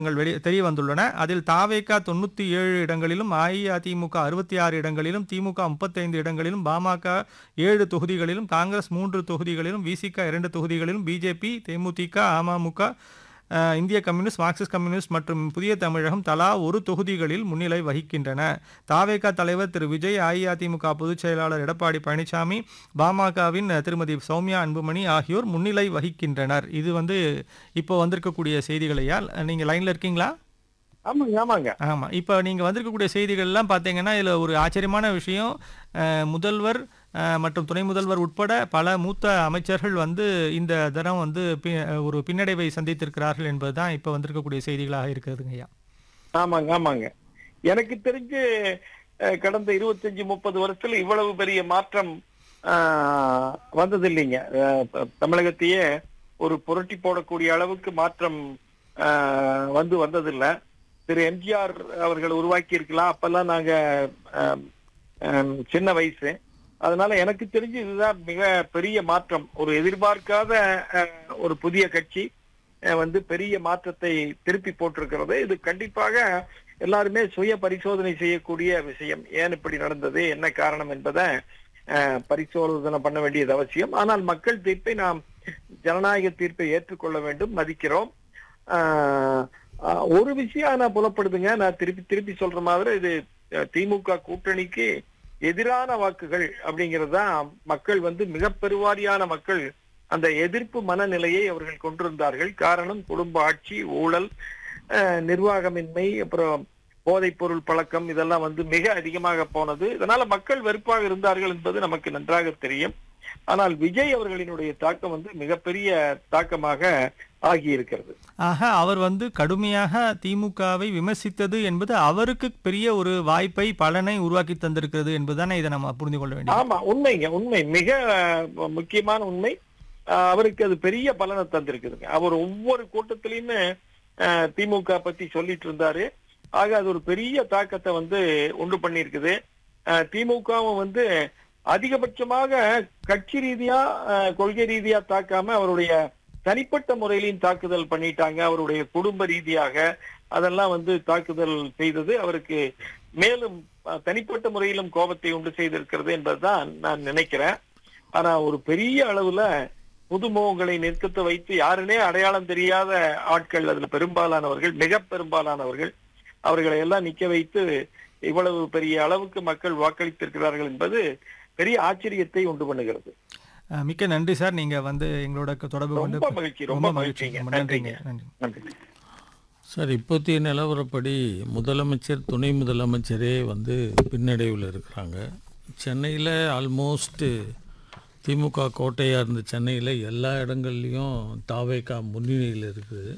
வெளி தெரிய வந்துள்ளன அதில் தாவேகா தொண்ணூற்றி ஏழு இடங்களிலும் அஇஅதிமுக அறுபத்தி ஆறு இடங்களிலும் திமுக முப்பத்தைந்து இடங்களிலும் பாமக ஏழு தொகுதிகளிலும் காங்கிரஸ் மூன்று தொகுதிகளிலும் விசிக இரண்டு தொகுதிகளிலும் பிஜேபி தேமுதிக அமமுக அஹ், இந்திய கம்யூனிஸ்ட் மார்க்சிஸ்ட் கம்யூனிஸ்ட் மற்றும் புதிய தமிழகம் தலா ஒரு தொகுதிகளில் முன்னிலை வகிக்கின்றன தாவேகா தலைவர் திரு விஜய் அஇஅதிமுக பொதுச் செயலாளர் எடப்பாடி பழனிசாமி பாமகவின் திருமதி சௌமியா அன்புமணி ஆகியோர் முன்னிலை வகிக்கின்றனர் இது வந்து இப்போ வந்திருக்கக்கூடிய செய்திகளையா நீங்க லைன்ல இருக்கீங்களா ஆமாங்க ஆமாங்க ஆமா இப்போ நீங்க வந்திருக்கக்கூடிய செய்திகள்லாம் பார்த்தீங்கன்னா இதுல ஒரு ஆச்சரியமான விஷயம் அஹ், முதல்வர் அஹ், மற்றும் துணை முதல்வர் உட்பட பல மூத்த அமைச்சர்கள் வந்து இந்த தரம் வந்து பி- ஒரு பின்னடைவை சந்தித்திருக்கிறார்கள் என்பதுதான் இப்போ வந்திருக்கக்கூடிய செய்திகளாக இருக்கிறதுங்க ஐயா ஆமாங்க ஆமாங்க எனக்கு தெரிஞ்சு அஹ், கடந்த இருபத்தஞ்சு முப்பது வருஷத்துல இவ்வளவு பெரிய மாற்றம் ஆஹ், வந்தது இல்லைங்க அஹ், த- தமிழகத்தையே ஒரு புரட்டி போடக்கூடிய அளவுக்கு மாற்றம் ஆஹ், வந்து வந்ததில்ல திரு எம்ஜிஆர் அவர்கள் உருவாக்கி இருக்கலாம் அப்பெல்லாம் நாங்க ஆஹ், ஆஹ், சின்ன வயசு அதனால எனக்கு தெரிஞ்சு இதுதான் மிக பெரிய மாற்றம் ஒரு எதிர்பார்க்காத அஹ், ஒரு புதிய கட்சி அஹ், வந்து பெரிய மாற்றத்தை திருப்பி போட்டிருக்கிறது இது கண்டிப்பாக எல்லாருமே சுய பரிசோதனை செய்யக்கூடிய விஷயம் ஏன் இப்படி நடந்தது என்ன காரணம் என்பதை அஹ், பரிசோதனை பண்ண வேண்டியது அவசியம் ஆனால் மக்கள் தீர்ப்பை நாம் ஜனநாயக தீர்ப்பை ஏற்றுக்கொள்ள வேண்டும் மதிக்கிறோம் ஆஹ், ஆஹ், ஒரு விஷயம் நான் புலப்படுதுங்க நான் திருப்பி திருப்பி சொல்ற மாதிரி இது அஹ், திமுக கூட்டணிக்கு எதிரான வாக்குகள் அப்படிங்கிறது தான் மக்கள் வந்து மிக பெருவாரியான மக்கள் அந்த எதிர்ப்பு மனநிலையை அவர்கள் கொண்டிருந்தார்கள் காரணம் குடும்ப ஆட்சி ஊழல் அஹ், நிர்வாகமின்மை அப்புறம் போதைப் பொருள் பழக்கம் இதெல்லாம் வந்து மிக அதிகமாக போனது இதனால மக்கள் வெறுப்பாக இருந்தார்கள் என்பது நமக்கு நன்றாக தெரியும் ஆனால் விஜய் அவர்களினுடைய தாக்கம் வந்து மிகப்பெரிய தாக்கமாக ஆகியிருக்கிறது ஆக அவர் வந்து கடுமையாக திமுகவை விமர்சித்தது என்பது அவருக்கு பெரிய ஒரு வாய்ப்பை பலனை உருவாக்கி தந்திருக்கிறது என்பதுதானே இதை நம்ம புரிந்து கொள்ள வேண்டியது ஆமா உண்மைங்க உண்மை மிக அஹ், முக்கியமான உண்மை அஹ், அவருக்கு அது பெரிய பலனை தந்திருக்குதுங்க அவர் ஒவ்வொரு கூட்டத்திலயுமே அஹ், திமுக பத்தி சொல்லிட்டு இருந்தாரு ஆக அது ஒரு பெரிய தாக்கத்தை வந்து உண்டு பண்ணியிருக்குது அஹ், திமுகவும் வந்து அதிகபட்சமாக கட்சி ரீதியா அஹ், கொள்கை ரீதியா தாக்காம அவருடைய தனிப்பட்ட முறையிலையும் தாக்குதல் பண்ணிட்டாங்க அவருடைய குடும்ப ரீதியாக அதெல்லாம் வந்து தாக்குதல் செய்தது அவருக்கு மேலும் அஹ், தனிப்பட்ட முறையிலும் கோபத்தை உண்டு செய்திருக்கிறது என்பதுதான் நான் நினைக்கிறேன் ஆனா ஒரு பெரிய அளவுல புதுமுகங்களை நிற்கத்தை வைத்து யாருனே அடையாளம் தெரியாத ஆட்கள் அதுல பெரும்பாலானவர்கள் மிக பெரும்பாலானவர்கள் அவர்களை எல்லாம் நிக்க வைத்து இவ்வளவு பெரிய அளவுக்கு மக்கள் வாக்களித்திருக்கிறார்கள் என்பது பெரிய ஆச்சரியத்தை உண்டு பண்ணுகிறது அஹ், மிக்க நன்றி சார் நீங்க வந்து எங்களோட தொடர்பு கொண்டு ரொம்ப மகிழ்ச்சி ரொம்ப மகிழ்ச்சிங்க ரொம்ப நன்றிங்க நன்றிங்க நன்றி நன்றி சார் இப்போதைய நிலவரப்படி முதலமைச்சர் துணை முதலமைச்சரே வந்து பின்னடைவில் இருக்கிறாங்க சென்னையில் ஆல்மோஸ்ட்டு திமுக கோட்டையாக இருந்த சென்னையில் எல்லா இடங்கள்லையும் தாவேக்கா முன்னணியில் இருக்குது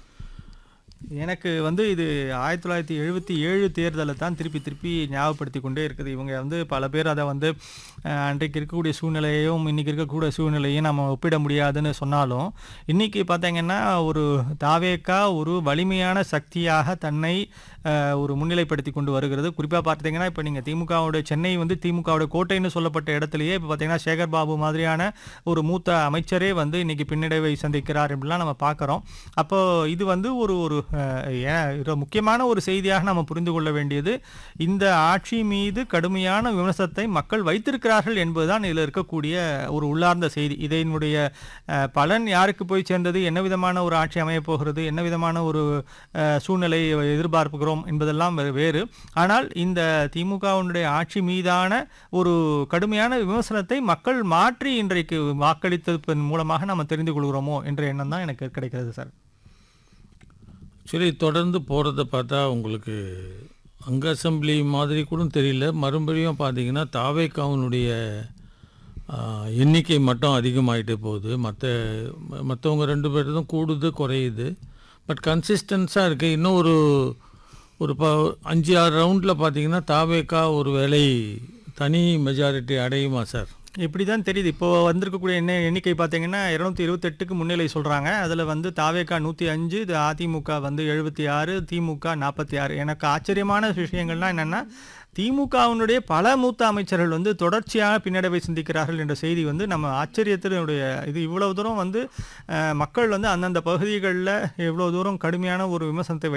எனக்கு வந்து இது ஆயிரத்தி தொள்ளாயிரத்தி எழுபத்தி ஏழு தேர்தலை தான் திருப்பி திருப்பி ஞாபகப்படுத்தி கொண்டே இருக்குது இவங்க வந்து பல பேர் அதை வந்து அஹ், அன்றைக்கு இருக்கக்கூடிய சூழ்நிலையையும் இன்னைக்கு இருக்கக்கூடிய சூழ்நிலையும் நம்ம ஒப்பிட முடியாதுன்னு சொன்னாலும் இன்னைக்கு பார்த்தீங்கன்னா ஒரு தாவேக்கா ஒரு வலிமையான சக்தியாக தன்னை அஹ், ஒரு முன்னிலைப்படுத்தி கொண்டு வருகிறது குறிப்பாக பார்த்தீங்கன்னா இப்போ நீங்கள் திமுகவுடைய சென்னை வந்து திமுகவுடைய கோட்டைன்னு சொல்லப்பட்ட இடத்துலையே இப்போ பார்த்தீங்கன்னா சேகர் பாபு மாதிரியான ஒரு மூத்த அமைச்சரே வந்து இன்னைக்கு பின்னடைவை சந்திக்கிறார் அப்படிலாம் நம்ம பார்க்குறோம் அப்போ இது வந்து ஒரு ஒரு அஹ், ஏன் இது முக்கியமான ஒரு செய்தியாக நம்ம புரிந்து கொள்ள வேண்டியது இந்த ஆட்சி மீது கடுமையான விமர்சனத்தை மக்கள் வைத்திருக்கிறார்கள் என்பதுதான் இதில் இருக்கக்கூடிய ஒரு உள்ளார்ந்த செய்தி இதனுடைய அஹ், பலன் யாருக்கு போய் சேர்ந்தது என்ன விதமான ஒரு ஆட்சி அமையப் போகிறது என்ன விதமான ஒரு அஹ், சூழ்நிலை எதிர்பார்ப்புகிறோம் என்பதெல்லாம் வேறு- வேறு ஆனால் இந்த திமுகவினுடைய ஆட்சி மீதான ஒரு கடுமையான விமர்சனத்தை மக்கள் மாற்றி இன்றைக்கு வாக்களித்ததன் மூலமாக நம்ம தெரிந்து கொள்கிறோமோ என்ற எண்ணம் தான் எனக்கு கிடைக்கிறது சார் ஆக்சுவலி தொடர்ந்து போகிறத பார்த்தா உங்களுக்கு அங்க அசம்பிளி மாதிரி கூட தெரியல மறுபடியும் பார்த்தீங்கன்னா தாவேக்காவினுடைய எண்ணிக்கை மட்டும் அதிகமாயிட்டே போகுது மற்ற மற்றவங்க ரெண்டு பேர்தும் கூடுது குறையுது பட் கன்சிஸ்டன்ஸாக இருக்குது இன்னும் ஒரு ஒரு ப அஞ்சு ஆறு ரவுண்டில் பார்த்தீங்கன்னா தாவேக்கா ஒரு வேளை தனி மெஜாரிட்டி அடையுமா சார் இப்படி தான் தெரியுது இப்போ வந்திருக்கக்கூடிய எண்ணெய் எண்ணிக்கை பார்த்தீங்கன்னா இருநூத்தி இருபத்தெட்டுக்கு முன்னிலை சொல்கிறாங்க அதில் வந்து தாவேக்கா நூற்றி அஞ்சு இது அதிமுக வந்து எழுபத்தி ஆறு திமுக நாற்பத்தி ஆறு எனக்கு ஆச்சரியமான விஷயங்கள்லாம் என்னென்னா திமுகவினுடைய பல மூத்த அமைச்சர்கள் வந்து தொடர்ச்சியாக பின்னடைவை சிந்திக்கிறார்கள் என்ற செய்தி வந்து நம்ம ஆச்சரியத்தினுடைய இது இவ்வளவு தூரம் வந்து அஹ், மக்கள் வந்து அந்தந்த பகுதிகளில் இவ்வளவு தூரம் கடுமையான ஒரு விமர்சனத்தை